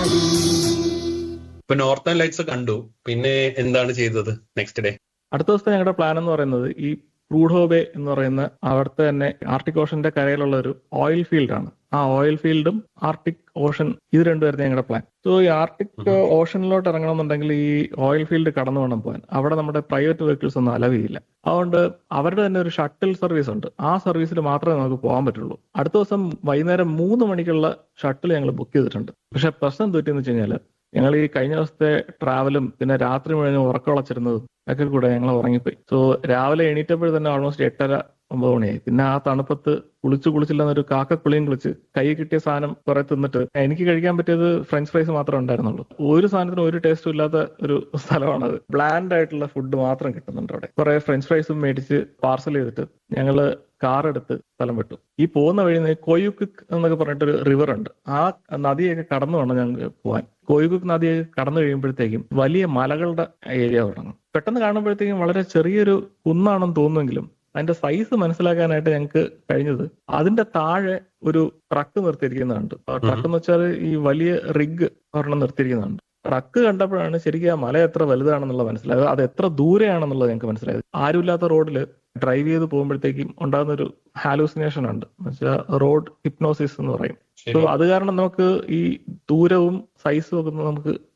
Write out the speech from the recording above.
ഇപ്പൊ northern lights കണ്ടു പിന്നെ എന്താണ് ചെയ്തത് നെക്സ്റ്റ് ഡേ അടുത്ത ദിവസത്തെ ഞങ്ങളുടെ പ്ലാൻ എന്ന് പറയുന്നത് ഈ പ്രൂഡോബെ എന്ന് പറയുന്ന അവിടുത്തെ തന്നെ ആർട്ടിക് ഓഷന്റെ കരയിലുള്ള ഒരു ഓയിൽ ഫീൽഡ് ആണ് ആ ഓയിൽ ഫീൽഡും ആർട്ടിക് ഓഷൻ ഇത് രണ്ടുമായിരുന്നു ഞങ്ങളുടെ പ്ലാൻ സോ ഈ ആർട്ടിക് ഓഷനിലോട്ട് ഇറങ്ങണമെന്നുണ്ടെങ്കിൽ ഈ ഓയിൽ ഫീൽഡ് കടന്നു വേണം പോകാൻ അവിടെ നമ്മുടെ പ്രൈവറ്റ് വെഹിക്കിൾസ് ഒന്നും അലവ് ചെയ്യില്ല അതുകൊണ്ട് അവരുടെ തന്നെ ഒരു ഷട്ടിൽ സർവീസ് ഉണ്ട് ആ സർവീസിൽ മാത്രമേ നമുക്ക് പോകാൻ പറ്റുള്ളൂ അടുത്ത ദിവസം വൈകുന്നേരം മൂന്ന് മണിക്കുള്ള ഷട്ടിൽ ഞങ്ങൾ ബുക്ക് ചെയ്തിട്ടുണ്ട് പക്ഷെ പ്രശ്നം തെറ്റിയെന്ന് വെച്ച് കഴിഞ്ഞാൽ ഞങ്ങൾ ഈ കഴിഞ്ഞ ദിവസത്തെ ട്രാവലും പിന്നെ രാത്രി മുഴുവൻ ഉറക്കമുളച്ചിരുന്നതും ഒക്കെ കൂടെ ഞങ്ങൾ ഉറങ്ങിപ്പോയി സോ രാവിലെ എണീറ്റപ്പോൾ തന്നെ ഓൾമോസ്റ്റ് എട്ടര ഒമ്പത് മണിയായി പിന്നെ ആ തണുപ്പത്ത് കുളിച്ചു കുളിച്ചില്ലെന്നൊരു കാക്ക കുളിയും കുളിച്ച് കൈ കിട്ടിയ സാധനം കുറെ തിന്നിട്ട് എനിക്ക് കഴിക്കാൻ പറ്റിയത് ഫ്രഞ്ച് ഫ്രൈസ് മാത്രമേ ഉണ്ടായിരുന്നുള്ളൂ ഒരു സാധനത്തിന് ഒരു ടേസ്റ്റും ഇല്ലാത്ത ഒരു സ്ഥലമാണത് ബ്ലാൻഡ് ആയിട്ടുള്ള ഫുഡ് മാത്രം കിട്ടുന്നുണ്ട് അവിടെ കുറെ ഫ്രഞ്ച് ഫ്രൈസും മേടിച്ച് പാർസൽ ചെയ്തിട്ട് ഞങ്ങള് കാർ എടുത്ത് സ്ഥലം വിട്ടു ഈ പോകുന്ന വഴി കൊയ്യുക്ക് എന്നൊക്കെ പറഞ്ഞിട്ടൊരു റിവർ ഉണ്ട് ആ നദിയൊക്കെ കടന്നു വേണം ഞങ്ങൾക്ക് പോകാൻ കോയിക്കുക്ക് നദിയൊക്കെ കടന്നു കഴിയുമ്പോഴത്തേക്കും വലിയ മലകളുടെ ഏരിയ തുടങ്ങും പെട്ടെന്ന് കാണുമ്പോഴത്തേക്കും വളരെ ചെറിയൊരു കുന്നാണെന്ന് തോന്നുമെങ്കിലും അതിന്റെ സൈസ് മനസ്സിലാക്കാനായിട്ട് ഞങ്ങൾക്ക് കഴിഞ്ഞത് അതിന്റെ താഴെ ഒരു ട്രക്ക് നിർത്തിയിരിക്കുന്നുണ്ട് ട്രക്ക് എന്ന് വെച്ചാൽ ഈ വലിയ റിഗ് ഒരെണ്ണം നിർത്തിയിരിക്കുന്നുണ്ട് ട്രക്ക് കണ്ടപ്പോഴാണ് ശരിക്കും ആ മല എത്ര വലുതാണെന്നുള്ളത് മനസ്സിലായത് അത് എത്ര ദൂരെയാണെന്നുള്ളത് ഞങ്ങൾക്ക് മനസ്സിലായത് ആരുമില്ലാത്ത റോഡിൽ ഡ്രൈവ് ചെയ്ത് പോകുമ്പോഴത്തേക്കും ഉണ്ടാകുന്ന ഒരു ഹാലൂസിനേഷൻ ഉണ്ട് എന്നുവെച്ചാൽ റോഡ് ഹിപ്നോസിസ് എന്ന് പറയും സോ അത് കാരണം നമുക്ക് ഈ ദൂരവും സൈസും ഒക്കെ നമുക്ക്